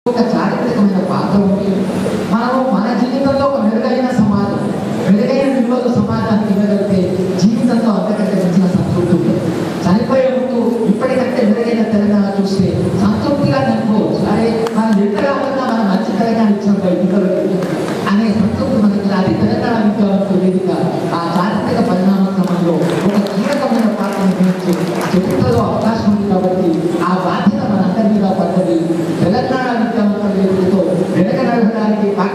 ఒక చారిత్రకమైన పాత్ర ఉంది మనము మన జీవితంలో ఒక మెరుగైన సమాజం మెరుగైన విలువలు సమాజానికి ఇవ్వగలిగితే జీవితంలో అంతకంటే మించిన సంతృప్తి ఉంటుంది చనిపోయే ముందు ఇప్పటికంటే మెరుగైన తెలంగాణ చూస్తే సంతృప్తిగా చనిపోవచ్చు అరే మనం ఎంతగా ఉన్నా మనం మంచి తెలంగాణ ఇచ్చిన బయటికి అనే సంతృప్తి మనకి అది తెలంగాణ విద్యావంతుల వేదిక ఆ చారిత్రక పరిణామ క్రమంలో ఒక కీలకమైన పాత్ర నిర్వహించి చరిత్రలో అవకాశం ఉంది కాబట్టి ఆ బాధ్యత మనందరి మీద పడ్డది తెలంగాణ విద్యావంతుల వేదికతో వెనక నడవడానికి